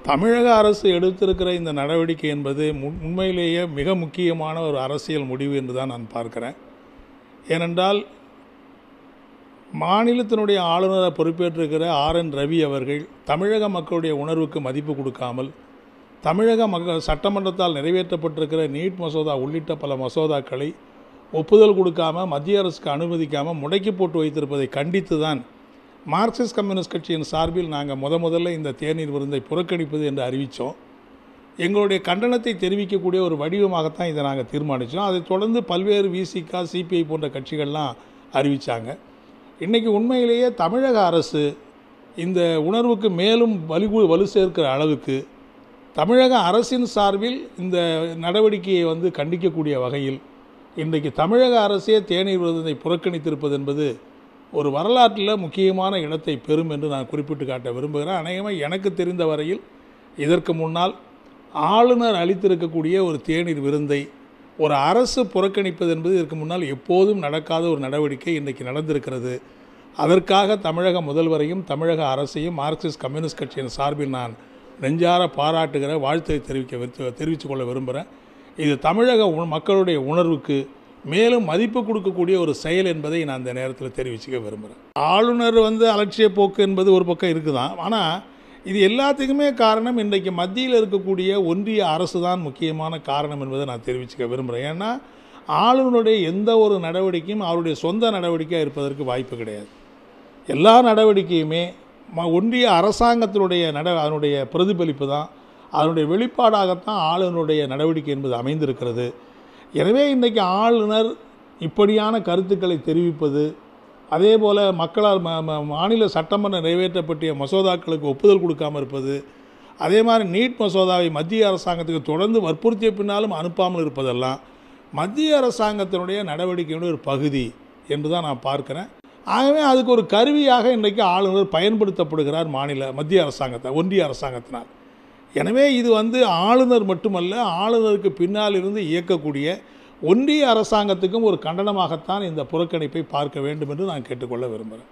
தமிழக அரசு எடுத்திருக்கிற இந்த நடவடிக்கை என்பது முன்- உண்மையிலேயே மிக முக்கியமான ஒரு அரசியல் முடிவு என்று தான் நான் பார்க்கிறேன் ஏனென்றால் மாநிலத்தினுடைய ஆளுநரை பொறுப்பேற்றிருக்கிற ஆர் என் ரவி அவர்கள் தமிழக மக்களுடைய உணர்வுக்கு மதிப்பு கொடுக்காமல் தமிழக மக்கள் சட்டமன்றத்தால் நிறைவேற்றப்பட்டிருக்கிற நீட் மசோதா உள்ளிட்ட பல மசோதாக்களை ஒப்புதல் கொடுக்காம மத்திய அரசுக்கு அனுமதிக்காமல் முடக்கி போட்டு வைத்திருப்பதை கண்டித்து தான் மார்க்சிஸ்ட் கம்யூனிஸ்ட் கட்சியின் சார்பில் நாங்கள் முத முதல்ல இந்த தேநீர் விருந்தை புறக்கணிப்பது என்று அறிவித்தோம் எங்களுடைய கண்டனத்தை தெரிவிக்கக்கூடிய ஒரு வடிவமாகத்தான் இதை நாங்கள் தீர்மானித்தோம் அதைத் தொடர்ந்து பல்வேறு விசிகா சிபிஐ போன்ற கட்சிகள்லாம் அறிவித்தாங்க இன்றைக்கி உண்மையிலேயே தமிழக அரசு இந்த உணர்வுக்கு மேலும் வலு வலு சேர்க்கிற அளவுக்கு தமிழக அரசின் சார்பில் இந்த நடவடிக்கையை வந்து கண்டிக்கக்கூடிய வகையில் இன்றைக்கு தமிழக அரசே தேநீர் விருதை புறக்கணித்திருப்பது என்பது ஒரு வரலாற்றில் முக்கியமான இடத்தை பெறும் என்று நான் குறிப்பிட்டு காட்ட விரும்புகிறேன் அநேகமாக எனக்கு தெரிந்த வரையில் இதற்கு முன்னால் ஆளுநர் அளித்திருக்கக்கூடிய ஒரு தேநீர் விருந்தை ஒரு அரசு புறக்கணிப்பது என்பது இதற்கு முன்னால் எப்போதும் நடக்காத ஒரு நடவடிக்கை இன்றைக்கு நடந்திருக்கிறது அதற்காக தமிழக முதல்வரையும் தமிழக அரசையும் மார்க்சிஸ்ட் கம்யூனிஸ்ட் கட்சியின் சார்பில் நான் நெஞ்சார பாராட்டுகிற வாழ்த்தை தெரிவிக்க விருத்து- தெரிவித்துக் கொள்ள விரும்புகிறேன் இது தமிழக உ- மக்களுடைய உணர்வுக்கு மேலும் மதிப்பு கொடுக்கக்கூடிய ஒரு செயல் என்பதை நான் இந்த நேரத்தில் தெரிவிச்சுக்க விரும்புகிறேன் ஆளுநர் வந்து அலட்சிய போக்கு என்பது ஒரு பக்கம் இருக்குதான் ஆனால் இது எல்லாத்துக்குமே காரணம் இன்றைக்கு மத்தியில் இருக்கக்கூடிய ஒன்றிய அரசு தான் முக்கியமான காரணம் என்பதை நான் தெரிவிச்சுக்க விரும்புகிறேன் ஏன்னா ஆளுநருடைய எந்த ஒரு நடவடிக்கையும் அவருடைய சொந்த நடவடிக்கையாக இருப்பதற்கு வாய்ப்பு கிடையாது எல்லா நடவடிக்கையுமே ம- ஒன்றிய அரசாங்கத்தினுடைய நட அதனுடைய பிரதிபலிப்பு தான் அதனுடைய வெளிப்பாடாகத்தான் ஆளுநருடைய நடவடிக்கை என்பது அமைந்திருக்கிறது எனவே இன்றைக்கி ஆளுநர் இப்படியான கருத்துக்களை தெரிவிப்பது அதே போல் மக்களால் ம ம- மாநில சட்டமன்றம் நிறைவேற்றப்பட்ட மசோதாக்களுக்கு ஒப்புதல் கொடுக்காமல் இருப்பது அதே மாதிரி நீட் மசோதாவை மத்திய அரசாங்கத்துக்கு தொடர்ந்து வற்புறுத்திய பின்னாலும் அனுப்பாமல் இருப்பதெல்லாம் மத்திய அரசாங்கத்தினுடைய நடவடிக்கையுடைய ஒரு பகுதி என்று தான் நான் பார்க்கிறேன் ஆகவே அதுக்கு ஒரு கருவியாக இன்றைக்கு ஆளுநர் பயன்படுத்தப்படுகிறார் மாநில மத்திய அரசாங்கத்தை ஒன்றிய அரசாங்கத்தினால் எனவே இது வந்து ஆளுநர் மட்டுமல்ல ஆளுநருக்கு பின்னால் இருந்து இயக்கக்கூடிய ஒன்றிய அரசாங்கத்துக்கும் ஒரு கண்டனமாகத்தான் இந்த புறக்கணிப்பை பார்க்க வேண்டும் என்று நான் கேட்டுக்கொள்ள விரும்புகிறேன்